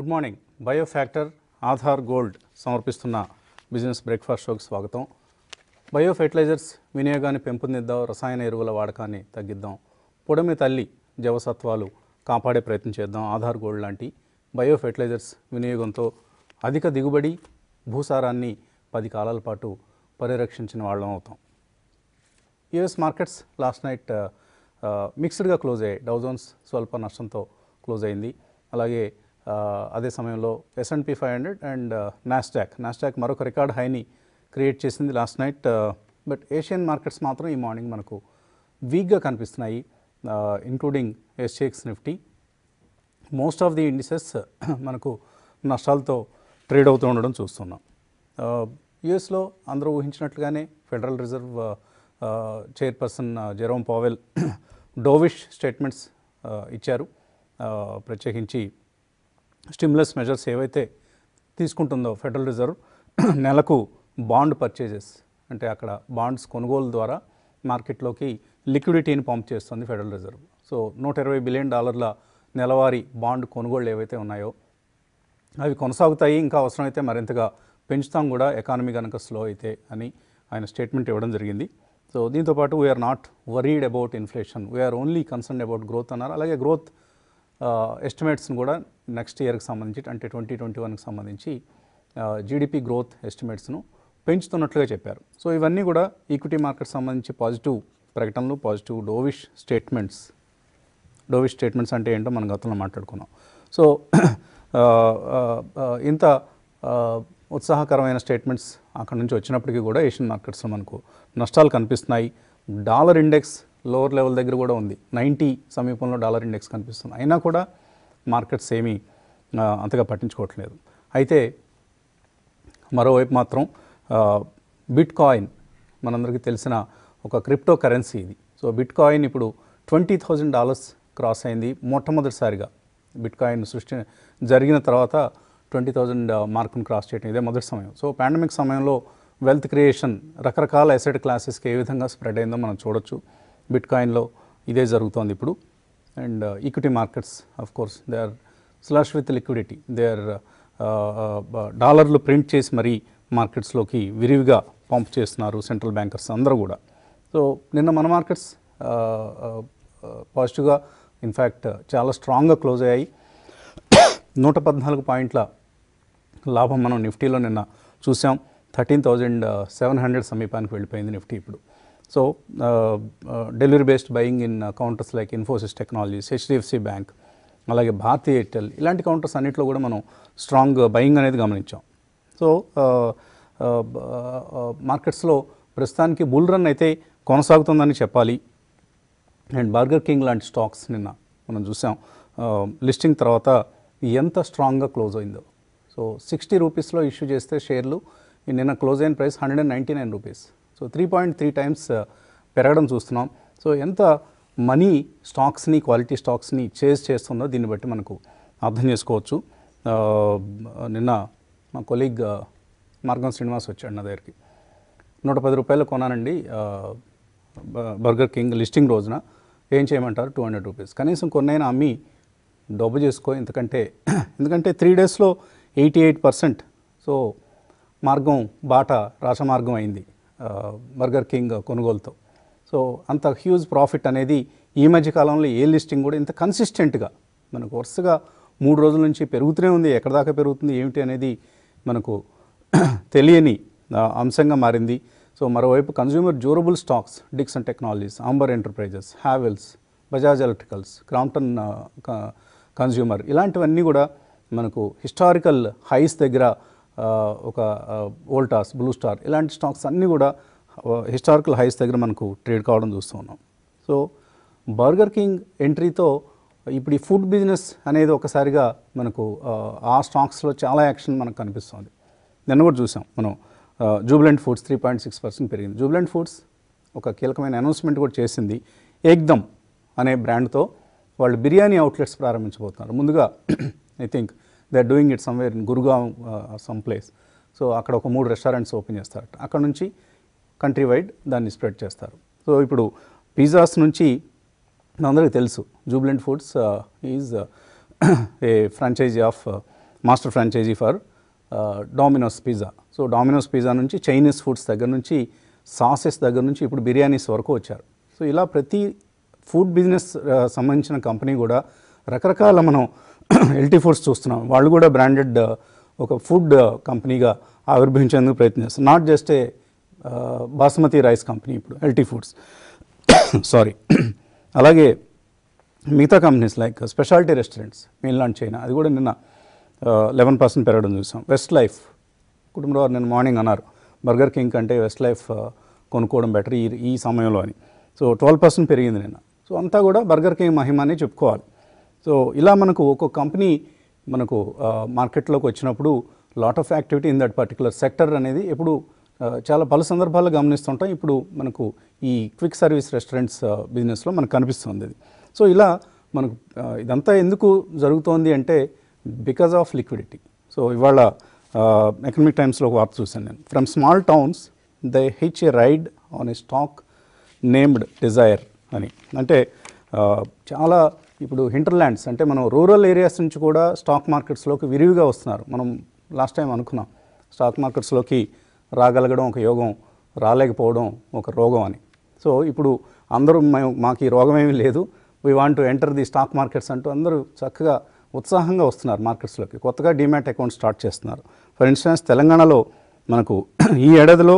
Good morning Biofactor Aadhaar gold సమర్పిస్తున్న business breakfast షోకి స్వాగతం బయో ఫెర్టిలైజర్స్ వినియోగాన్ని పెంపొందిద్దాం రసాయన ఎరువుల వాడకాన్ని తగ్గిద్దాం పొడమి తల్లి జవసత్వాలు కాపాడే ప్రయత్నం చేద్దాం ఆధార్ గోల్డ్ లాంటి బయో ఫెర్టిలైజర్స్ వినియోగంతో అధిక దిగుబడి భూసారాన్ని పది కాలాల పాటు పరిరక్షించిన వాళ్ళం అవుతాం యుఎస్ మార్కెట్స్ లాస్ట్ నైట్ మిక్స్డ్గా క్లోజ్ అయ్యాయి డౌజోన్స్ స్వల్ప నష్టంతో క్లోజ్ అయింది అలాగే ఆ, అదే సమయంలో S and P five hundred and Nasdaq Nasdaq మరొక రికార్డ్ హైని క్రియేట్ చేసింది last night but Asian markets మాత్రం ఈ మార్నింగ్ మనకు వీక్గా కనిపిస్తున్నాయి including SGX Nifty most of the indices మనకు నష్టాలతో ట్రేడ్ అవుతూ ఉండడం చూస్తున్నాం యుఎస్లో అందరూ ఊహించినట్లుగానే Federal Reserve chairperson Jerome Powell dovish statements ఇచ్చారు ఆ, ప్రత్యేకించి స్టిమ్యులస్ మెజర్స్ ఏవైతే తీసుకుంటుందో ఫెడరల్ రిజర్వ్ నెలకు బాండ్ పర్చేజెస్ అంటే అక్కడ బాండ్స్ కొనుగోలు ద్వారా మార్కెట్లోకి లిక్విడిటీని పంప్ చేస్తుంది ఫెడరల్ రిజర్వ్ సో నూట ఇరవై బిలియన్ డాలర్ల నెలవారీ బాండ్ కొనుగోళ్ళు ఏవైతే ఉన్నాయో అవి కొనసాగుతాయి ఇంకా అవసరమైతే మరింతగా పెంచుతాం కూడా ఎకానమీ కనుక స్లో అయితే అని ఆయన స్టేట్మెంట్ ఇవ్వడం జరిగింది సో దీంతోపాటు we are not worried about inflation we are only concern about growth అన్నారు అలాగే గ్రోత్ ఎస్టిమేట్స్ని కూడా నెక్స్ట్ ఇయర్కి సంబంధించి అంటే ట్వంటీ ట్వంటీ వన్కి సంబంధించి జీడిపి గ్రోత్ ఎస్టిమేట్స్ను పెంచుతున్నట్లుగా చెప్పారు సో ఇవన్నీ కూడా ఈక్విటీ మార్కెట్ సంబంధించి పాజిటివ్ ప్రకటనలు positive dovish statements dovish statements అంటే ఏంటో మనం గతంలో మాట్లాడుకున్నాం సో ఆ, ఆ, ఆ, ఇంత ఆ, ఉత్సాహకరమైన స్టేట్మెంట్స్ అక్కడ నుంచి వచ్చినప్పటికీ కూడా ఏషియన్ మార్కెట్స్లో మనకు నష్టాలు కనిపిస్తున్నాయి డాలర్ ఇండెక్స్ లోవర్ లెవెల్ దగ్గర కూడా ఉంది నైంటీ సమీపంలో డాలర్ ఇండెక్స్ కనిపిస్తుంది అయినా కూడా మార్కెట్స్ ఏమీ ఆ, అంతగా పట్టించుకోవట్లేదు అయితే మరోవైపు మాత్రం బిట్ కాయిన్ మనందరికీ తెలిసిన ఒక క్రిప్టో కరెన్సీ ఇది సో బిట్ కాయిన్ ఇప్పుడు ట్వంటీ థౌజండ్ డాలర్స్ క్రాస్ అయింది మొట్టమొదటిసారిగా బిట్ కాయిన్ సృష్టి జరిగిన తర్వాత ట్వంటీ థౌజండ్ మార్కును క్రాస్ చేయడం ఇదే మొదటి సమయం సో పాండమిక్ సమయంలో వెల్త్ క్రియేషన్ రకరకాల అసెట్ క్లాసెస్కి ఏ విధంగా స్ప్రెడ్ అయిందో మనం చూడొచ్చు బిట్ కాయిన్లో ఇదే జరుగుతోంది ఇప్పుడు and equity markets of course they are slush with liquidity they are డాలర్లు ప్రింట్ చేసి మరీ మార్కెట్స్లోకి విరివిగా పంప్ చేస్తున్నారు సెంట్రల్ బ్యాంకర్స్ అందరూ కూడా సో నిన్న మన మార్కెట్స్ పాజిటివ్గా ఇన్ఫ్యాక్ట్ చాలా స్ట్రాంగ్గా క్లోజ్ అయ్యాయి నూట పద్నాలుగు పాయింట్ల లాభం మనం నిఫ్టీలో నిన్న చూసాం థర్టీన్ థౌజండ్ సెవెన్ హండ్రెడ్ సమీపానికి వెళ్ళిపోయింది నిఫ్టీ ఇప్పుడు so delivery based buying in counters like Infosys technologies HDFC bank అలాగే భారతీ ఎయిర్టెల్ ఇలాంటి కౌంటర్స్ అన్నింటిలో కూడా మనం స్ట్రాంగ్ బయింగ్ అనేది గమనించాం సో మార్కెట్స్లో ప్రస్తుతానికి బుల్ రన్ అయితే కొనసాగుతుందని చెప్పాలి అండ్ బర్గర్ కింగ్ లాంటి స్టాక్స్ నిన్న మనం చూసాం లిస్టింగ్ తర్వాత ఎంత స్ట్రాంగ్గా క్లోజ్ అయిందో సో సిక్స్టీ రూపీస్లో ఇష్యూ చేస్తే షేర్లు ఈ నిన్న క్లోజ్ అయిన price hundred and ninety nine rupees so three point three times పెరగడం చూస్తున్నాం సో ఎంత మనీ స్టాక్స్ని క్వాలిటీ స్టాక్స్ని చేజ్ చేస్తుందో దీన్ని బట్టి మనకు అర్థం చేసుకోవచ్చు ఆ, నిన్న మా కొలీగ్ మార్గం శ్రీనివాస్ వచ్చాడు నా దగ్గరికి నూట పది రూపాయలు కొనానండి ఆ, బ- బర్గర్ కింగ్ లిస్టింగ్ రోజున ఏం చేయమంటారు టూ హండ్రెడ్ రూపీస్ కనీసం కొన్నైనా అమ్మి డబ్బు చేసుకో ఎందుకంటే ఎందుకంటే త్రీ డేస్లో ఎయిటీ ఎయిట్ పర్సెంట్ సో మార్గం బాట రాసమార్గం అయింది ఆ, బర్గర్ కింగ్ కొనుగోలుతో సో అంత హ్యూజ్ ప్రాఫిట్ అనేది ఈ మధ్య కాలంలో ఏ లిస్టింగ్ కూడా ఇంత కన్సిస్టెంట్గా మనకు వరుసగా మూడు రోజుల నుంచి పెరుగుతూనే ఉంది ఎక్కడ దాకా పెరుగుతుంది ఏమిటి అనేది మనకు తెలియని ఆ, అంశంగా మారింది సో మరోవైపు consumer durable stocks Dixon technologies Amber enterprises Havells Bajaj electricals Crompton consumer ఇలాంటివన్నీ కూడా మనకు హిస్టారికల్ హైస్ దగ్గర ఆ, ఒక వోల్టాస్ బ్లూ స్టార్ ఇలాంటి స్టాక్స్ అన్నీ కూడా హిస్టారికల్ హైస్ దగ్గర మనకు ట్రేడ్ కావడం చూస్తూ ఉన్నాం సో బర్గర్ కింగ్ ఎంట్రీతో ఇప్పుడు ఈ ఫుడ్ బిజినెస్ అనేది ఒకసారిగా మనకు ఆ, ఆ స్టాక్స్లో చాలా యాక్షన్ మనకు కనిపిస్తుంది నిన్న కూడా చూసాం మనం Jubilant foods three point six percent పెరిగింది జూబిలెంట్ ఫుడ్స్ ఒక కీలకమైన అనౌన్స్మెంట్ కూడా చేసింది ఏక్దమ్ అనే బ్రాండ్తో వాళ్ళు బిర్యానీ అవుట్లెట్స్ ప్రారంభించబోతున్నారు ముందుగా I think they are doing it somewhere in Gurgaon some place so అక్కడ ఒక మూడు రెస్టారెంట్స్ ఓపెన్ చేస్తారట అక్కడ నుంచి కంట్రీ వైడ్ దాన్ని స్ప్రెడ్ చేస్తారు సో ఇప్పుడు పిజ్జాస్ నుంచి మనందరికీ తెలుసు Jubilant foods is a franchisee of master franchisee for Domino's pizza so Domino's pizza నుంచి చైనీస్ ఫుడ్స్ దగ్గర నుంచి సాసెస్ దగ్గర నుంచి ఇప్పుడు బిర్యానీస్ వరకు వచ్చారు సో ఇలా ప్రతి ఫుడ్ బిజినెస్ ఆ, సంబంధించిన కంపెనీ కూడా రకరకాల మనం ఎల్టీ ఫుడ్స్ చూస్తున్నాం వాళ్ళు కూడా బ్రాండెడ్ ఒక ఫుడ్ కంపెనీగా ఆవిర్భవించేందుకు ప్రయత్నిస్తారు not just a basmati rice company ఇప్పుడు ఎల్టీ ఫుడ్స్ సారీ అలాగే మిగతా companies like speciality restaurants mainland China అది కూడా నిన్న లెవెన్ పర్సెంట్ పెరగడం చూసాం వెస్ట్ లైఫ్ కుటుంబంలో వారు నిన్న మార్నింగ్ అన్నారు బర్గర్ కింగ్ కంటే వెస్ట్ లైఫ్ ఆ, కొనుక్కోవడం బెటర్ ఈ ఈ సమయంలో అని సో ట్వెల్వ్ పర్సెంట్ పెరిగింది నిన్న సో అంతా కూడా బర్గర్ కింగ్ మహిమ అని చెప్పుకోవాలి సో ఇలా మనకు ఒక్కొక్క కంపెనీ మనకు ఆ, మార్కెట్లోకి వచ్చినప్పుడు lot of activity in that particular sector అనేది ఎప్పుడు ఆ, చాలా పలు సందర్భాల్లో గమనిస్తుంటాం ఇప్పుడు మనకు ఈ క్విక్ సర్వీస్ రెస్టారెంట్స్ ఆ, బిజినెస్లో మనకు కనిపిస్తుంది ఇది సో ఇలా మనకు ఆ, ఇదంతా ఎందుకు జరుగుతోంది అంటే బికాజ్ ఆఫ్ లిక్విడిటీ సో ఇవాళ ఎకనమిక్ టైమ్స్లో ఒక వార్త చూశాను నేను from small towns they hitch a ride on a stock named desire అని అంటే ఆ, చాలా ఇప్పుడు హింటర్లాండ్స్ అంటే మనం రూరల్ ఏరియాస్ నుంచి కూడా స్టాక్ మార్కెట్స్లోకి విరివిగా వస్తున్నారు మనం లాస్ట్ టైం అనుకున్నాం స్టాక్ మార్కెట్స్లోకి రాగలగడం ఒక యోగం రాలేకపోవడం ఒక రోగం అని సో ఇప్పుడు అందరూ మేము మాకు ఈ రోగం ఏమీ లేదు we want to enter the stock markets అంటూ అందరూ చక్కగా ఉత్సాహంగా వస్తున్నారు మార్కెట్స్లోకి కొత్తగా డిమాట్ అకౌంట్ స్టార్ట్ చేస్తున్నారు ఫర్ ఇన్స్టెన్స్ తెలంగాణలో మనకు ఈ ఏడాదిలో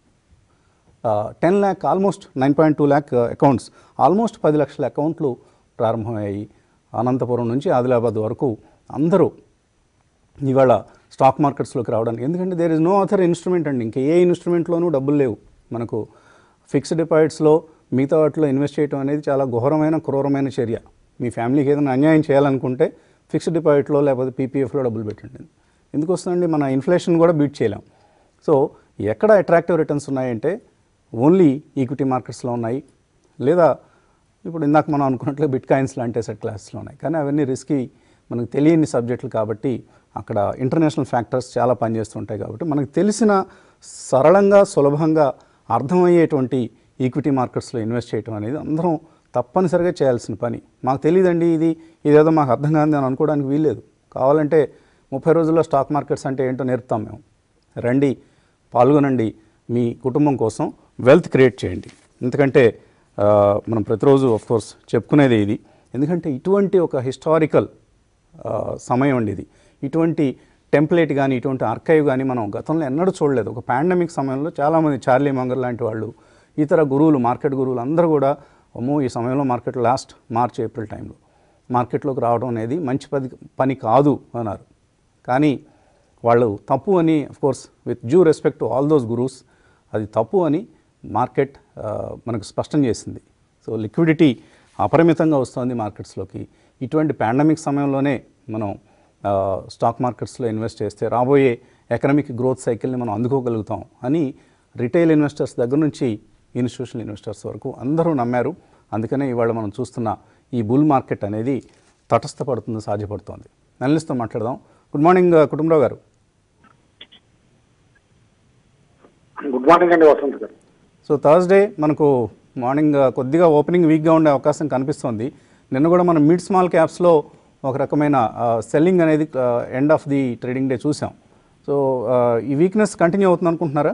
ten lakh almost nine point two lakh accounts almost పది లక్షల అకౌంట్లు ప్రారంభమయ్యాయి అనంతపురం నుంచి ఆదిలాబాద్ వరకు అందరూ ఇవాళ స్టాక్ మార్కెట్స్లోకి రావడానికి ఎందుకంటే there is no other instrument అండి ఇంకా ఏ ఇన్స్ట్రుమెంట్లోనూ డబ్బులు లేవు మనకు ఫిక్స్డ్ డిపాజిట్స్లో మిగతా వాటిలో ఇన్వెస్ట్ చేయడం అనేది చాలా ఘోరమైన క్రూరమైన చర్య మీ ఫ్యామిలీకి ఏదైనా అన్యాయం చేయాలనుకుంటే ఫిక్స్డ్ డిపాజిట్లో లేకపోతే పీపీఎఫ్లో డబ్బులు పెట్టండి ఎందుకు వస్తుందండి మన ఇన్ఫ్లేషన్ కూడా బీట్ చేయలేం సో ఎక్కడ అట్రాక్టివ్ రిటర్న్స్ ఉన్నాయంటే ఓన్లీ ఈక్విటీ మార్కెట్స్లో ఉన్నాయి లేదా ఇప్పుడు ఇందాక మనం అనుకున్నట్లు బిట్ కాయిన్స్ లాంటి అసెట్ క్లాసెస్లో ఉన్నాయి కానీ అవన్నీ రిస్కీ మనకు తెలియని సబ్జెక్టులు కాబట్టి అక్కడ ఇంటర్నేషనల్ ఫ్యాక్టర్స్ చాలా పనిచేస్తుంటాయి కాబట్టి మనకు తెలిసిన సరళంగా సులభంగా అర్థమయ్యేటువంటి ఈక్విటీ మార్కెట్స్లో ఇన్వెస్ట్ చేయడం అనేది అందరం తప్పనిసరిగా చేయాల్సిన పని మాకు తెలియదండి ఇది ఇదేదో మాకు అర్థం కాదు అని అనుకోవడానికి వీల్లేదు కావాలంటే ముప్పై రోజుల్లో స్టాక్ మార్కెట్స్ అంటే ఏంటో నేర్పుతాం మేము రండి పాల్గొనండి మీ కుటుంబం కోసం వెల్త్ క్రియేట్ చేయండి ఎందుకంటే ఆ, మనం ప్రతిరోజు ఆఫ్ కోర్స్ చెప్పుకునేది ఇది ఎందుకంటే ఇటువంటి ఒక హిస్టారికల్ సమయం అండి ఇది ఇటువంటి టెంప్లెట్ కానీ ఇటువంటి ఆర్కైవ్ కానీ మనం గతంలో ఎన్నడూ చూడలేదు ఒక పాండమిక్ సమయంలో చాలామంది చార్లీ మంగర్ లాంటి వాళ్ళు ఇతర గురువులు మార్కెట్ గురువులు అందరూ కూడా అమ్మో ఈ సమయంలో మార్కెట్ లాస్ట్ మార్చ్ ఏప్రిల్ టైంలో మార్కెట్లోకి రావడం అనేది మంచి పది పని కాదు అన్నారు కానీ వాళ్ళు తప్పు అని course with due respect to all those gurus అది తప్పు అని మార్కెట్ ఆ, మనకు స్పష్టం చేసింది సో లిక్విడిటీ అపరిమితంగా వస్తుంది మార్కెట్స్లోకి ఇటువంటి పాండమిక్ సమయంలోనే మనం ఆ, స్టాక్ మార్కెట్స్లో ఇన్వెస్ట్ చేస్తే రాబోయే ఎకనామిక్ గ్రోత్ సైకిల్ని మనం అందుకోగలుగుతాం అని రిటైల్ ఇన్వెస్టర్స్ దగ్గర నుంచి ఇన్స్టిట్యూషనల్ ఇన్వెస్టర్స్ వరకు అందరూ నమ్మారు అందుకనే ఇవాళ మనం చూస్తున్న ఈ బుల్ మార్కెట్ అనేది తటస్థపడుతుంది సాధ్యపడుతోంది అనలిస్ట్తో మాట్లాడదాం గుడ్ మార్నింగ్ కుటుంబరావు గారు గుడ్ మార్నింగ్ అండి వసంత్ గారు సో థర్స్డే మనకు మార్నింగ్ ఆ, కొద్దిగా ఓపెనింగ్ వీక్గా ఉండే అవకాశం కనిపిస్తోంది నిన్న కూడా మనం మిడ్ స్మాల్ క్యాప్స్లో ఒక రకమైన సెల్లింగ్ అనేది end of the trading day చూసాం సో ఆ, ఈ వీక్నెస్ కంటిన్యూ అవుతుంది అనుకుంటున్నారా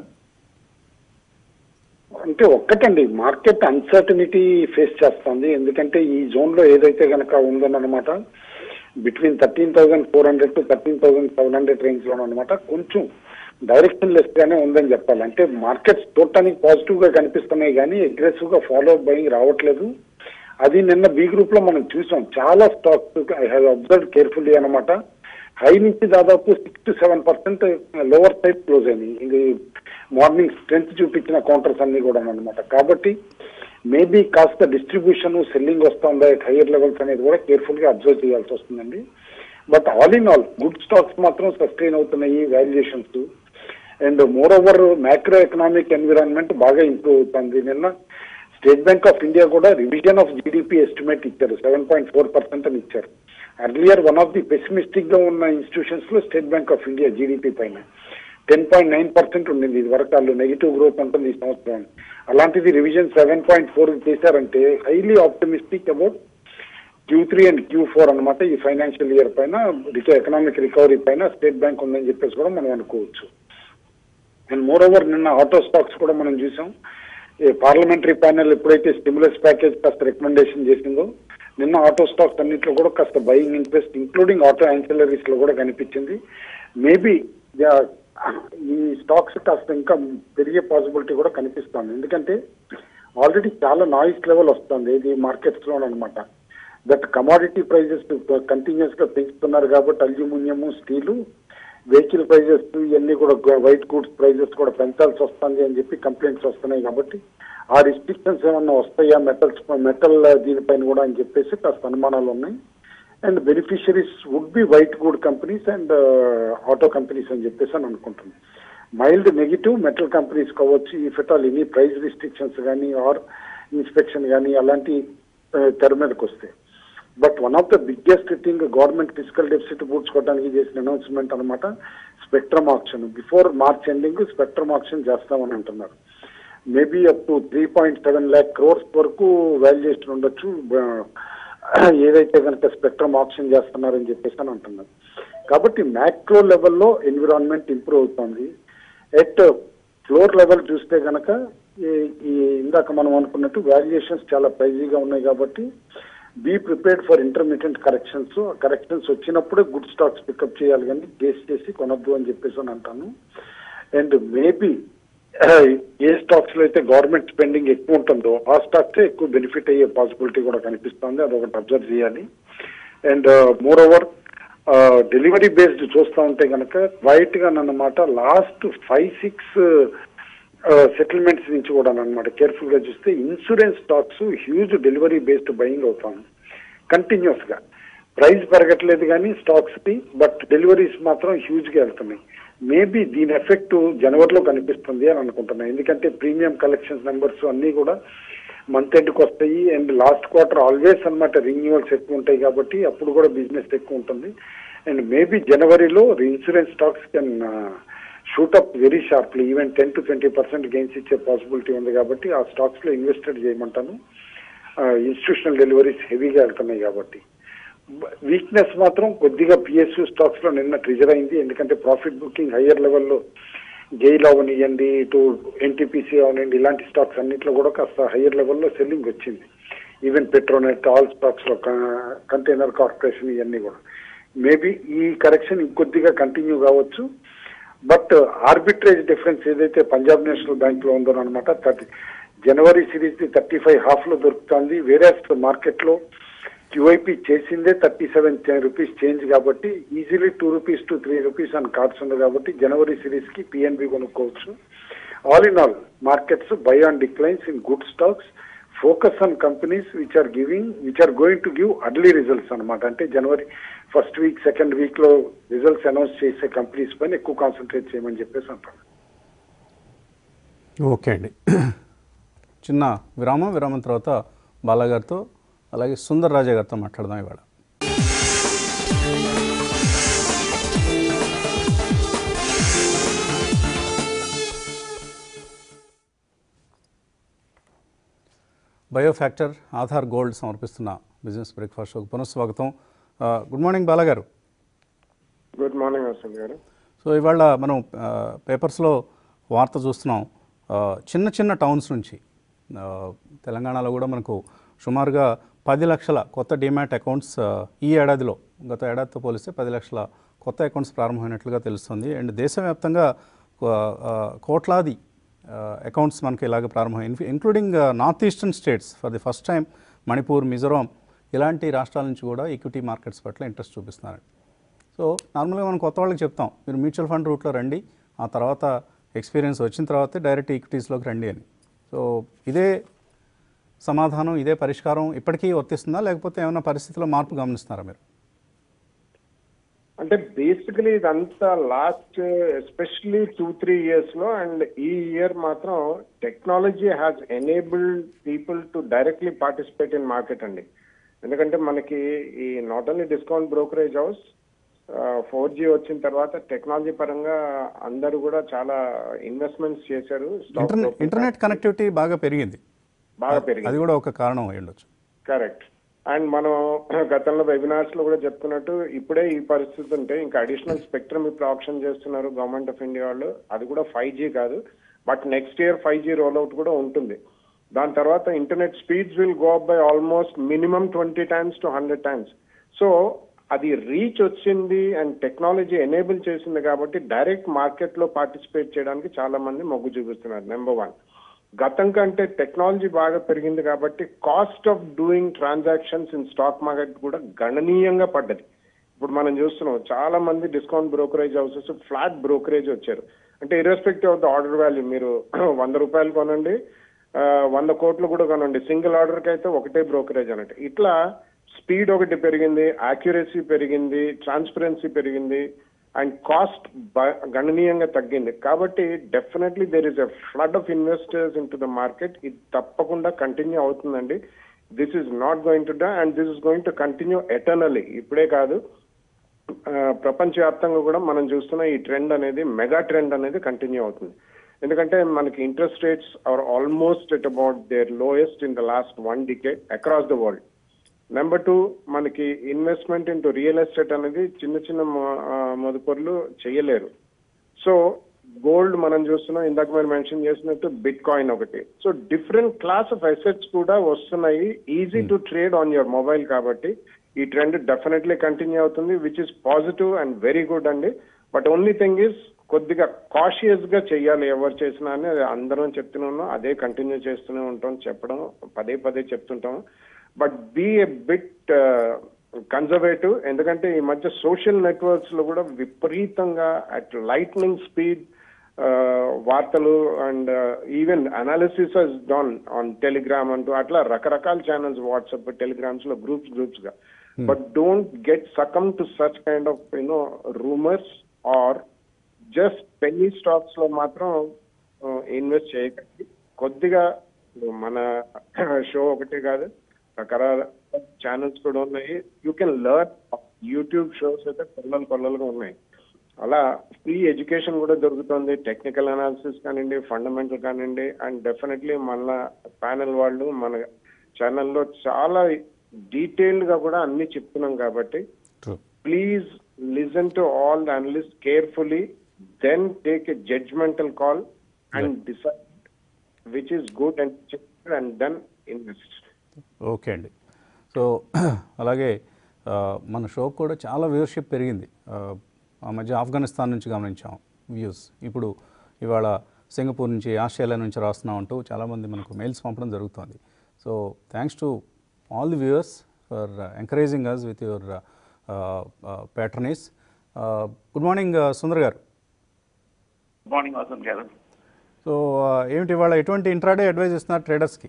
అంటే ఒక్కటండి మార్కెట్ అన్సర్టనిటీ ఫేస్ చేస్తుంది ఎందుకంటే ఈ జోన్ లో ఏదైతే కనుక ఉందన్నమాట between thirteen thousand four hundred to thirteen thousand seven hundred range లో అనమాట కొంచెం డైరెక్షన్ లెస్ గానే ఉందని చెప్పాలి అంటే మార్కెట్స్ చూడటానికి పాజిటివ్ గా కనిపిస్తున్నాయి కానీ అగ్రెసివ్ గా ఫాలో బయింగ్ రావట్లేదు అది నిన్న బి గ్రూప్ లో మనం చూసాం చాలా stocks I have observe carefully అనమాట హై నుంచి దాదాపు six to seven percent lower side close అయినాయి ఇది మార్నింగ్ స్ట్రెంత్ చూపించిన కౌంటర్స్ అన్ని కూడా అనమాట కాబట్టి మేబీ కాస్త డిస్ట్రిబ్యూషన్ సెల్లింగ్ వస్తుందా హైయర్ లెవెల్స్ అనేది కూడా కేర్ఫుల్ గా అబ్జర్వ్ చేయాల్సి వస్తుందండి but all in all good stocks మాత్రం సస్టైన్ అవుతున్నాయి valuations and moreover macro economic environment బాగా ఇంప్రూవ్ అవుతుంది నిన్న స్టేట్ బ్యాంక్ ఆఫ్ ఇండియా కూడా రివిజన్ ఆఫ్ జీడిపి ఎస్టిమేట్ ఇచ్చారు సెవెన్ పాయింట్ ఫోర్ పర్సెంట్ అని ఇచ్చారు earlier one of the pessimistic గా ఉన్న ఇన్స్టిట్యూషన్స్ లో State Bank of India GDP పైన టెన్ పాయింట్ నైన్ పర్సెంట్ ఉండింది ఇది వరకు వాళ్ళు నెగిటివ్ గ్రోత్ ఉంటుంది ఈ సంవత్సరం అలాంటిది రివిజన్ సెవెన్ పాయింట్ ఫోర్ చేశారంటే highly optimistic about Q three and Q four అనమాట ఈ ఫైనాన్షియల్ ఇయర్ పైన ఎకనామిక్ రికవరీ పైన స్టేట్ బ్యాంక్ ఉందని చెప్పేసి కూడా మనం అనుకోవచ్చు అండ్ మోర్ ఓవర్ నిన్న ఆటో స్టాక్స్ కూడా మనం చూసాం ఈ పార్లమెంటరీ ప్యానెల్ ఎప్పుడైతే స్టిమ్యులస్ ప్యాకేజ్ కాస్త రికమెండేషన్ చేసిందో నిన్న ఆటో స్టాక్స్ అన్నింటిలో కూడా కాస్త buying interest including auto ancillaries లో కూడా కనిపించింది మేబీ ఈ స్టాక్స్ కాస్త ఇంకా పెరిగే పాసిబిలిటీ కూడా కనిపిస్తుంది ఎందుకంటే ఆల్రెడీ చాలా నాయిస్ లెవెల్ వస్తుంది ఇది మార్కెట్స్ లో అనమాట దట్ కమాడిటీ ప్రైజెస్ కంటిన్యూస్ గా పెంచుతున్నారు కాబట్టి అల్యూమినియము స్టీలు వెహికల్ ప్రైజెస్ ఇవన్నీ కూడా వైట్ గూడ్స్ ప్రైజెస్ కూడా పెంచాల్సి వస్తుంది అని చెప్పి కంప్లైంట్స్ వస్తున్నాయి కాబట్టి ఆ రిస్ట్రిక్షన్స్ ఏమన్నా వస్తాయా మెటల్స్ మెటల్ దీనిపైన కూడా అని చెప్పేసి కాస్త అనుమానాలు ఉన్నాయి and beneficiaries would be white good companies and auto companies అని చెప్పేసి అని అనుకుంటున్నాను మైల్డ్ నెగిటివ్ మెటల్ కంపెనీస్ కావచ్చు if at all any price restrictions కానీ ఆర్ ఇన్స్పెక్షన్ కానీ అలాంటి uh, తెర మీదకి వస్తాయి but one of the biggest thing government physical deficit పూడ్చుకోవడానికి చేసిన అనౌన్స్మెంట్ అనమాట spectrum option before March ending spectrum option చేస్తామని అంటున్నారు maybe up to three point seven lakh crores వరకు వాల్యుయేషన్ ఉండొచ్చు బ- ఏదైతే కనుక స్పెక్ట్రమ్ ఆప్షన్ చేస్తున్నారని చెప్పేసి అని అంటున్నారు కాబట్టి మ్యాక్రో లెవెల్లో ఎన్విరాన్మెంట్ ఇంప్రూవ్ అవుతుంది ఎట్ ఫ్లోర్ లెవెల్ చూస్తే కనుక ఈ- ఈ ఇందాక మనం అనుకున్నట్టు వాల్యుయేషన్స్ చాలా ప్రైజీగా ఉన్నాయి కాబట్టి be prepared for intermediate corrections corrections వచ్చినప్పుడే గుడ్ స్టాక్స్ పికప్ చేయాలి కానీ గేస్ చేసి కొనొద్దు అని చెప్పేసి అని అంటాను అండ్ మేబీ ఏ స్టాక్స్ లో అయితే గవర్నమెంట్ స్పెండింగ్ ఎక్కువ ఉంటుందో ఆ స్టాక్స్ ఎక్కువ బెనిఫిట్ అయ్యే పాసిబిలిటీ కూడా కనిపిస్తుంది అదొకటి అబ్జర్వ్ చేయాలి and moreover delivery based చూస్తూ ఉంటే కనుక క్వైట్ గా అన్నమాట లాస్ట్ ఫైవ్ సిక్స్ సెటిల్మెంట్స్ నుంచి కూడా అనమాట కేర్ఫుల్ గా చూస్తే insurance stocks huge delivery based buying అవుతాం కంటిన్యూస్ గా ప్రైస్ పెరగట్లేదు కానీ స్టాక్స్ కి బట్ డెలివరీస్ మాత్రం హ్యూజ్ గా వెళ్తున్నాయి మేబీ దీని ఎఫెక్ట్ జనవరిలో కనిపిస్తుంది అని అనుకుంటున్నాను ఎందుకంటే ప్రీమియం కలెక్షన్స్ నెంబర్స్ అన్నీ కూడా మంత్ ఎండ్కి వస్తాయి అండ్ లాస్ట్ క్వార్టర్ ఆల్వేస్ అన్నమాట రిన్యూవల్స్ ఎక్కువ ఉంటాయి కాబట్టి అప్పుడు కూడా బిజినెస్ ఎక్కువ ఉంటుంది అండ్ మేబీ జనవరిలో insurance stocks can shoot up very sharply even ten to twenty percent gains ఇచ్చే పాసిబిలిటీ ఉంది కాబట్టి ఆ స్టాక్స్ లో ఇన్వెస్టెడ్ చేయమంటాను ఇన్స్టిట్యూషనల్ డెలివరీస్ హెవీగా వెళ్తున్నాయి కాబట్టి వీక్నెస్ మాత్రం కొద్దిగా పిఎస్యూ స్టాక్స్ లో నిన్న ట్రిజర్ అయింది ఎందుకంటే ప్రాఫిట్ బుకింగ్ హయ్యర్ లెవెల్లో గెయిల్ అవనియండి ఇటు ఎన్టీపీసీ అవనండి ఇలాంటి స్టాక్స్ అన్నింటిలో కూడా కాస్త హయ్యర్ లెవెల్లో సెల్లింగ్ వచ్చింది ఈవెన్ పెట్రోనెట్ ఆల్ స్టాక్స్ లో కంటైనర్ కార్పొరేషన్ ఇవన్నీ కూడా మేబీ ఈ కరెక్షన్ ఇంకొద్దిగా కంటిన్యూ కావచ్చు బట్ ఆర్బిట్రేజ్ డిఫరెన్స్ ఏదైతే పంజాబ్ నేషనల్ బ్యాంక్ లో ఉందో అనమాట థర్టీ జనవరి సిరీస్ థర్టీ ఫైవ్ హాఫ్ లో దొరుకుతుంది వేరే మార్కెట్ లో క్యూఐపి చేసిందే థర్టీ సెవెన్ రూపీస్ చేంజ్ కాబట్టి easily two rupees to three rupees అని కార్డ్స్ ఉంది కాబట్టి జనవరి సిరీస్ కి పిఎన్బి కొనుక్కోవచ్చు all in all markets buy on declines in good stocks focus on companies which are giving which are going to give early results అనమాట అంటే జనవరి first week second week లో రిజల్ట్స్ అనౌన్స్ చేసే companies పైన ఎక్కువ concentrate చేయమని చెప్పేసి అంటారు ఓకే అండి చిన్న విరామం విరామం తర్వాత బాలాగారితో అలాగే సుందర్ రాజా గారితో మాట్లాడదాం ఇవాళ బయోఫ్యాక్టర్ ఆధార్ గోల్డ్ సమర్పిస్తున్న బిజినెస్ బ్రేక్ఫాస్ట్ షోకి పునఃస్వాగతం ఆ, గుడ్ మార్నింగ్ బాలాగారు good morning Vasant garu so ఇవాళ మనం ఆ, పేపర్స్లో వార్త చూస్తున్నాం ఆ, చిన్న చిన్న టౌన్స్ నుంచి ఆ, తెలంగాణలో కూడా మనకు సుమారుగా పది లక్షల కొత్త డిమాట్ అకౌంట్స్ ఆ, ఈ ఏడాదిలో గత ఏడాదితో పోలిస్తే పది లక్షల కొత్త అకౌంట్స్ ప్రారంభమైనట్లుగా తెలుస్తుంది అండ్ దేశవ్యాప్తంగా ఆ, ఆ, కోట్లాది అకౌంట్స్ మనకి ఇలాగ ప్రారంభమై including north eastern states for the first time Manipur Mizoram ఇలాంటి రాష్ట్రాల నుంచి కూడా ఈక్విటీ మార్కెట్స్ పట్ల ఇంట్రెస్ట్ చూపిస్తున్నారు సో నార్మల్గా మనం కొత్త వాళ్ళకి చెప్తాం మీరు మ్యూచువల్ ఫండ్ రూట్లో రండి ఆ తర్వాత ఎక్స్పీరియన్స్ వచ్చిన తర్వాతే డైరెక్ట్ ఈక్విటీస్లోకి రండి అని సో ఇదే సమాధానం ఇదే పరిష్కారం ఇప్పటికీ వర్తిస్తుందా లేకపోతే ఏమైనా పరిస్థితిలో మార్పు గమనిస్తున్నారా మీరు అంటే బేసికలీ ఇదంతా last especially two three years లో అండ్ ఈ ఇయర్ మాత్రం technology has enabled people to directly participate in market అండి ఎందుకంటే మనకి ఈ not only discount brokerage house four G వచ్చిన తర్వాత టెక్నాలజీ పరంగా అందరూ కూడా చాలా ఇన్వెస్ట్మెంట్స్ చేశారు stock internet broking internet connectivity బాగా పెరిగింది బాగా పెరిగింది అది కూడా ఒక కారణం అయి ఉండొచ్చు కరెక్ట్ అండ్ మనం గతంలో వెబినార్స్ లో కూడా చెప్పుకున్నట్టు ఇప్పుడే ఈ పరిస్థితి ఉంటే ఇంకా అడిషనల్ స్పెక్ట్రమ్ ఇప్పుడు ఆప్షన్ చేస్తున్నారు గవర్నమెంట్ ఆఫ్ ఇండియా వాళ్ళు అది కూడా ఫైవ్ జీ కాదు but next year five G rollout కూడా ఉంటుంది దాని తర్వాత internet speeds will go up by almost minimum twenty times to hundred times so అది రీచ్ వచ్చింది అండ్ టెక్నాలజీ ఎనేబుల్ చేసింది కాబట్టి డైరెక్ట్ మార్కెట్ లో పార్టిసిపేట్ చేయడానికి చాలా మంది మొగ్గు చూపిస్తున్నారు నెంబర్ వన్ గతం కంటే టెక్నాలజీ బాగా పెరిగింది కాబట్టి cost of doing transactions in stock market కూడా గణనీయంగా పడ్డది ఇప్పుడు మనం చూస్తున్నాం చాలా మంది discount brokerage houses flat brokerage వచ్చారు అంటే irrespective of the order value మీరు వంద రూపాయలు కొనండి ఆ, వంద కోట్లు కూడా కొనండి సింగిల్ ఆర్డర్ కి అయితే ఒకటే బ్రోకరేజ్ అన్నట్టు ఇట్లా స్పీడ్ ఒకటి పెరిగింది యాక్యురసీ పెరిగింది ట్రాన్స్పరెన్సీ పెరిగింది అండ్ కాస్ట్ గణనీయంగా తగ్గింది కాబట్టి definitely there is a flood of investors into the market ఇది తప్పకుండా కంటిన్యూ అవుతుందండి this is not going to డా and this is going to continue eternally ఇప్పుడే కాదు ఆ, ప్రపంచవ్యాప్తంగా కూడా మనం చూస్తున్న ఈ ట్రెండ్ అనేది మెగా ట్రెండ్ అనేది కంటిన్యూ అవుతుంది ఎందుకంటే మనకి interest rates are almost at about their lowest in the last one decade across the world number two మనకి ఇన్వెస్ట్మెంట్ ఇంటూ రియల్ ఎస్టేట్ అనేది చిన్న చిన్న మొ- ఆ, మదుపర్లు చేయలేరు సో గోల్డ్ మనం చూస్తున్నాం ఇందాక మీరు మెన్షన్ చేసినట్టు బిట్ కాయిన్ ఒకటి so different class of assets కూడా వస్తున్నాయి easy to trade on your mobile కాబట్టి ఈ ట్రెండ్ డెఫినెట్లీ కంటిన్యూ అవుతుంది which is positive and very good అండి బట్ ఓన్లీ థింగ్ ఇస్ కొద్దిగా కాషియస్ గా చెయ్యాలి ఎవరు చేసినా అని అందరం చెప్తూనే ఉన్నాం అదే కంటిన్యూ చేస్తూనే ఉంటాం చెప్పడం పదే పదే చెప్తుంటాం but be a bit conservative ఎందుకంటే ఈ మధ్య సోషల్ నెట్వర్క్స్ లో కూడా విపరీతంగా అట్ లైట్నింగ్ స్పీడ్ వార్తలు and even analysis done on Telegram అంటూ అట్లా రకరకాల ఛానల్స్ వాట్సాప్ టెలిగ్రామ్స్ లో గ్రూప్స్ గ్రూప్స్ గా but don't get succumb to such kind of you know rumours or just penny stocks లో మాత్రం ఇన్వెస్ట్ చేయకండి కొద్దిగా మన షో ఒకటే కాదు రకరకాల ఛానల్స్ కూడా ఉన్నాయి you can learn YouTube shows అయితే కొల్లలు కొల్లలుగా ఉన్నాయి అలా ఫ్రీ ఎడ్యుకేషన్ కూడా దొరుకుతుంది టెక్నికల్ అనాలిసిస్ కానివ్వండి ఫండమెంటల్ కానివ్వండి అండ్ డెఫినెట్లీ మన ప్యానల్ వాళ్ళు మన ఛానల్లో చాలా డీటెయిల్డ్ గా కూడా అన్ని చెప్తున్నాం కాబట్టి true please listen to all the analysts carefully, then take a judgmental call and decide which is good and cheap and then invest. Okay అండి సో అలాగే ఆ, మన షో కూడా చాలా వ్యూవర్షిప్ పెరిగింది ఆ, ఆ మధ్య ఆఫ్ఘనిస్తాన్ నుంచి గమనించాం వ్యూస్ ఇప్పుడు ఇవాళ సింగపూర్ నుంచి ఆస్ట్రేలియా నుంచి రాస్తున్నాం అంటూ చాలామంది మనకు మెయిల్స్ పంపడం జరుగుతుంది so thanks to all the viewers for encouraging us with your patronage good morning Sundar garu good morning Vasant garu so ఏమిటి ఇవాళ ఎటువంటి ఇంట్రాడే అడ్వైజ్ ఇస్తున్నారు ట్రేడర్స్కి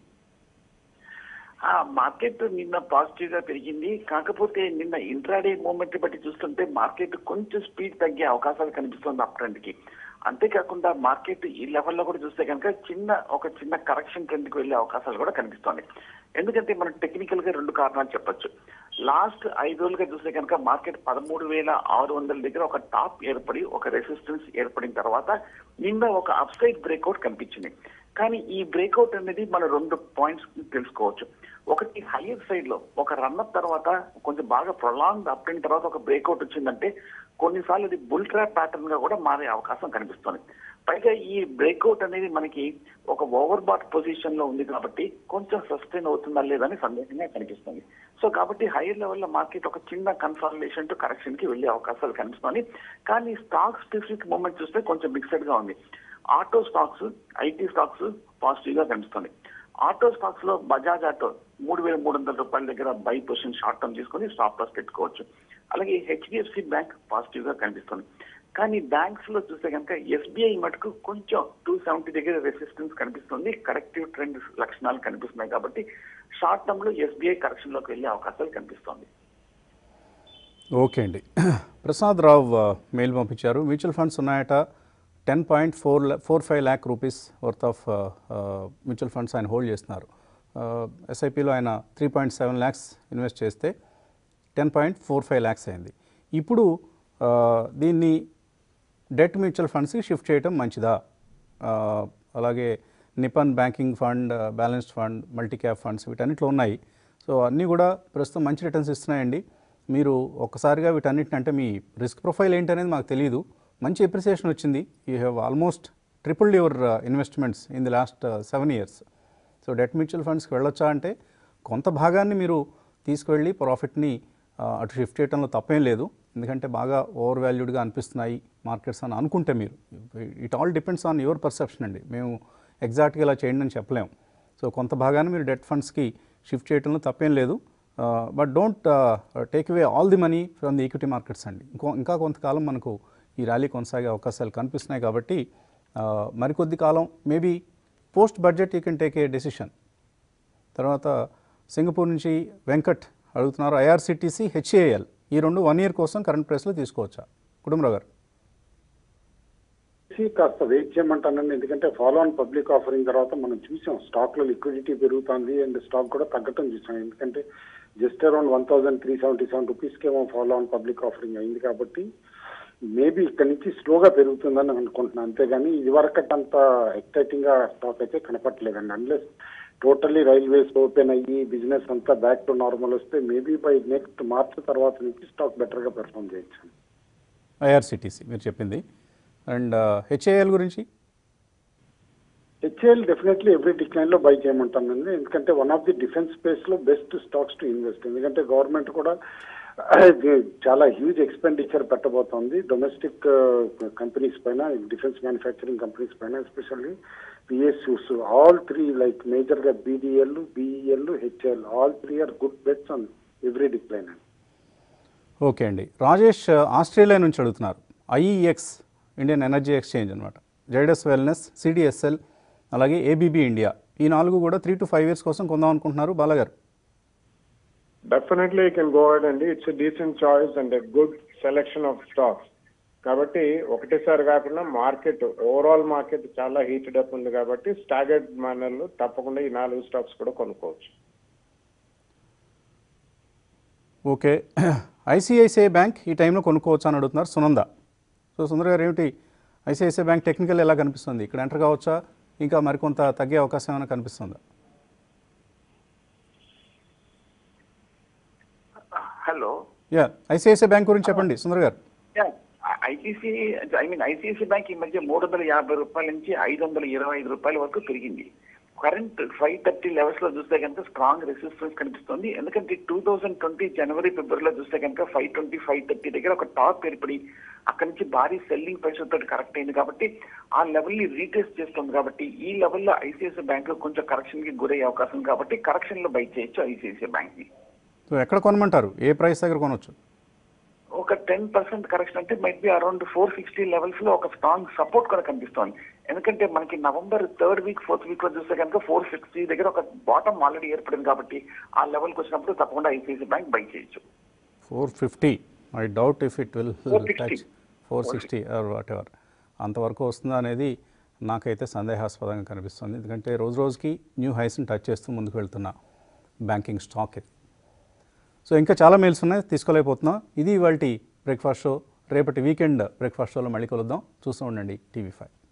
ఆ మార్కెట్ నిన్న పాజిటివ్ గా పెరిగింది కాకపోతే నిన్న ఇంట్రాడే మూమెంట్ బట్టి చూస్తుంటే మార్కెట్ కొంచెం స్పీడ్ తగ్గే అవకాశాలు కనిపిస్తుంది అప్ ట్రెండ్ కి అంతేకాకుండా మార్కెట్ ఈ లెవెల్లో కూడా చూస్తే కనుక చిన్న ఒక చిన్న కరెక్షన్ ట్రెండ్ కి వెళ్ళే అవకాశాలు కూడా కనిపిస్తుంది ఎందుకంటే మనం టెక్నికల్ గా రెండు కారణాలు చెప్పొచ్చు లాస్ట్ ఐదు రోజులుగా చూస్తే కనుక మార్కెట్ పదమూడు వేల ఆరు వందల దగ్గర ఒక టాప్ ఏర్పడి ఒక రెసిస్టెన్స్ ఏర్పడిన తర్వాత నిన్న ఒక అప్సైడ్ బ్రేక్అవుట్ కనిపించింది కానీ ఈ బ్రేక్అవుట్ అనేది మనం రెండు పాయింట్స్ తెలుసుకోవచ్చు ఒకటి హైయర్ సైడ్ లో ఒక రన్అప్ తర్వాత కొంచెం బాగా ప్రొలాంగ్ అప్ అయిన తర్వాత ఒక బ్రేక్అవుట్ వచ్చిందంటే కొన్నిసార్లు ఇది బుల్ ట్రాప్ ప్యాటర్న్ గా కూడా మారే అవకాశం కనిపిస్తుంది పైగా ఈ బ్రేక్అవుట్ అనేది మనకి ఒక ఓవర్ బాట్ పొజిషన్ లో ఉంది కాబట్టి కొంచెం సస్టైన్ అవుతుందా లేదని సందేహంగా కనిపిస్తుంది సో కాబట్టి హైయర్ లెవెల్లో మార్కెట్ ఒక చిన్న కన్సాలిడేషన్ టు కరెక్షన్ కి వెళ్ళే అవకాశాలు కనిపిస్తుంది కానీ స్టాక్ స్పెసిఫిక్ మూమెంట్ చూస్తే కొంచెం మిక్సెడ్ గా ఉంది auto stocks IT stocks positive గా కనిపిస్తుంది ఆటో స్టాక్స్ లో బజాజ్ ఆటో మూడు వేల మూడు వందల రూపాయల దగ్గర బై పొజిషన్ షార్ట్ టర్మ్ తీసుకొని స్టాప్ లాస్ పెట్టుకోవచ్చు అలాగే హెచ్డిఎఫ్సి బ్యాంక్ పాజిటివ్ గా కనిపిస్తుంది కానీ బ్యాంక్స్ లో చూస్తే కనుక ఎస్బీఐ మటుకు కొంచెం టూ సెవెంటీ దగ్గర రెసిస్టెన్స్ కనిపిస్తుంది కరెక్టివ్ ట్రెండ్ లక్షణాలు కనిపిస్తున్నాయి కాబట్టి షార్ట్ టర్మ్ లో ఎస్బీఐ కరెక్షన్ లోకి వెళ్ళే అవకాశాలు కనిపిస్తుంది ఓకే అండి ప్రసాద్ రావు ఆ, మెయిల్ పంపించారు మ్యూచువల్ ఫండ్స్ ఉన్నాయట ten point four four five lakh rupees worth of mutual funds ఆయన హోల్డ్ చేస్తున్నారు ఎస్ఐపిలో ఆయన three point seven lakhs invest చేస్తే ten point four five lakhs అయింది ఇప్పుడు ఆ, దీన్ని డెట్ మ్యూచువల్ ఫండ్స్కి షిఫ్ట్ చేయడం మంచిదా ఆ, అలాగే Nippon banking fund balanced fund multi cap funds వీటన్నిటిలో ఉన్నాయి సో అన్నీ కూడా ప్రస్తుతం మంచి రిటర్న్స్ ఇస్తున్నాయండి మీరు ఒక్కసారిగా వీటన్నిటిని అంటే మీ రిస్క్ ప్రొఫైల్ ఏంటనేది మాకు తెలియదు మంచి ఎప్రిసియేషన్ వచ్చింది you have almost tripled your investments in the last seven years so debt mutual ఫండ్స్కి వెళ్ళొచ్చా అంటే కొంత భాగాన్ని మీరు తీసుకువెళ్ళి ప్రాఫిట్ని ఆ, అటు షిఫ్ట్ చేయడంలో తప్పేం లేదు ఎందుకంటే బాగా ఓవర్ వాల్యూడ్గా అనిపిస్తున్నాయి మార్కెట్స్ అని అనుకుంటే మీరు it all depends on your perception అండి మేము ఎగ్జాక్ట్గా ఇలా చేయండి అని చెప్పలేము సో కొంత భాగాన్ని మీరు డెట్ ఫండ్స్కి షిఫ్ట్ చేయడంలో తప్పేం లేదు but don't take away all the money from the equity markets అండి ఇంకో ఇంకా కొంతకాలం మనకు ఈ ర్యాలీ కొనసాగే అవకాశాలు కనిపిస్తున్నాయి కాబట్టి ఆ, మరికొద్ది కాలం maybe post budget you can take a decision తర్వాత సింగపూర్ నుంచి వెంకట్ అడుగుతున్నారు ఐఆర్సిటీసీ హెచ్ఏఎల్ ఈ రెండు వన్ ఇయర్ కోసం కరెంట్ ప్రైస్లో తీసుకోవచ్చా కుటుంబరావు గారు చేసి కాస్త వెయిట్ చేయమంటానండి ఎందుకంటే ఫాలో ఆన్ పబ్లిక్ ఆఫరింగ్ తర్వాత మనం చూసాం స్టాక్ లో లిక్విడిటీ పెరుగుతుంది అండ్ స్టాక్ కూడా తగ్గటం చూసాం ఎందుకంటే just around one thousand three seventy seven rupees కేమో ఫాలో ఆన్ పబ్లిక్ ఆఫరింగ్ అయింది కాబట్టి మేబీ ఇక్కడ నుంచి స్లోగా పెరుగుతుందని అనుకుంటున్నాను అంతేగాని ఇది వరకట్ అంత ఎక్సైటింగ్ గా స్టాక్ అయితే కనపట్లేదండి అన్లెస్ టోటల్లీ రైల్వేస్ ఓపెన్ అయ్యి బిజినెస్ అంతా బ్యాక్ టు నార్మల్ వస్తే మేబీ బై నెక్స్ట్ మార్చ్ తర్వాత నుంచి స్టాక్ బెటర్ గా పెర్ఫామ్ చేయొచ్చు ఐఆర్సిటీసీ మీరు చెప్పింది అండ్ హెచ్ఏఎల్ గురించి హెచ్ఏఎల్ డెఫినెట్లీ ఎవ్రీ డిక్లైన్ లో బై చేయమంటానండి ఎందుకంటే one of the defence space లో బెస్ట్ స్టాక్స్ టు ఇన్వెస్ట్ ఎందుకంటే గవర్నమెంట్ కూడా ఇది చాలా హ్యూజ్ ఎక్స్పెండిచర్ పెట్టబోతోంది డొమెస్టిక్ కంపెనీస్ పైన డిఫెన్స్ మ్యానుఫ్యాక్చరింగ్ కంపెనీస్ పైన especially PSUs all three like major గా BDL BEL HAL all three are good bets on every decline అండి ఓకే అండి రాజేష్ ఆస్ట్రేలియా నుంచి అడుగుతున్నారు ఐఈఎక్స్ ఇండియన్ ఎనర్జీ ఎక్స్చేంజ్ అనమాట జైడస్ వెల్నెస్ సిడిఎస్ఎల్ అలాగే ఏబీబీ ఇండియా ఈ నాలుగు కూడా త్రీ టు ఫైవ్ ఇయర్స్ కోసం కొందాం అనుకుంటున్నారు బాలగారు డెఫినెట్లీ కెన్ గో అడ్ అండి it's decent choice and good selection of stocks కాబట్టి ఒకటేసారి కాకుండా మార్కెట్ ఓవరాల్ మార్కెట్ చాలా హీటెడ్ అప్ ఉంది కాబట్టి స్టాగర్డ్ మేనర్ లో తప్పకుండా ఈ నాలుగు స్టాక్స్ కూడా కొనుక్కోవచ్చు ఓకే ఐసిఐసిఐ బ్యాంక్ ఈ టైంలో కొనుక్కోవచ్చు అని అడుగుతున్నారు సునంద సో సుందర్ గారు ఏమిటి ఐసిఐసిఐ బ్యాంక్ టెక్నికల్ ఎలా కనిపిస్తుంది ఇక్కడ ఎంటర్ కావచ్చా ఇంకా మరికొంత తగ్గే అవకాశం ఏమైనా కనిపిస్తుందా హలో యా ఐసిఐసిఐ బ్యాంక్ గురించి చెప్పండి Sundar garu ICC I mean ICC bank ఈ మధ్య మూడు వందల యాభై రూపాయల నుంచి ఐదు వందల ఇరవై ఐదు రూపాయల వరకు పెరిగింది కరెంట్ ఫైవ్ థర్టీ లెవెల్స్ లో చూస్తే కనుక స్ట్రాంగ్ రెసిస్టెన్స్ కనిపిస్తుంది ఎందుకంటే టూ థౌసండ్ ట్వంటీ జనవరి ఫిబ్రవరిలో చూస్తే కనుక ఫైవ్ ట్వంటీ ఫైవ్ థర్టీ దగ్గర ఒక టాప్ ఏర్పడి అక్కడి నుంచి భారీ సెల్లింగ్ ప్రెషర్ తోటి కరెక్ట్ అయింది కాబట్టి ఆ లెవెల్ ని రీటెస్ట్ చేస్తుంది కాబట్టి ఈ లెవెల్లో ఐసిఐసిఐ బ్యాంక్ కొంచెం కరెక్షన్ కి గురయ్యే అవకాశం ఉంది కాబట్టి కరెక్షన్ లో బై చేయొచ్చు ఐసిఐసిఐ బ్యాంక్ ని సో ఎక్కడ కొనమంటారు ఏ ప్రైస్ దగ్గర కొనవచ్చు ఒక టెన్ పర్సెంట్ కరెక్షన్ అంటే might be around four sixty levels లో ఒక స్ట్రాంగ్ సపోర్ట్ కూడా కనిపిస్తోంది ఎందుకంటే మనకి November third week fourth week లో చూస్తే కనుక ఫోర్ సిక్స్టీ దగ్గర ఒక బాటమ్ ఆల్రెడీ ఏర్పడింది కాబట్టి ఆ లెవెల్కి వచ్చినప్పుడు తప్పకుండా ఐసిఐసి బ్యాంక్ బై చేయొచ్చు four fifty I doubt if it will 460. Touch four sixty or whatever అంతవరకు వస్తుందా అనేది నాకైతే సందేహాస్పదంగా కనిపిస్తుంది ఎందుకంటే రోజు రోజుకి న్యూ హైస్ని టచ్ చేస్తూ ముందుకు వెళ్తున్న బ్యాంకింగ్ స్టాక్ ఇది సో ఇంకా చాలా మెయిల్స్ ఉన్నాయి తీసుకోలేకపోతున్నాం ఇది ఇవాళ బ్రేక్ఫాస్ట్ షో రేపటి వీకెండ్ బ్రేక్ఫాస్ట్ షోలో మళ్ళీ కలుద్దాం చూస్తూ ఉండండి టీవీ ఫైవ్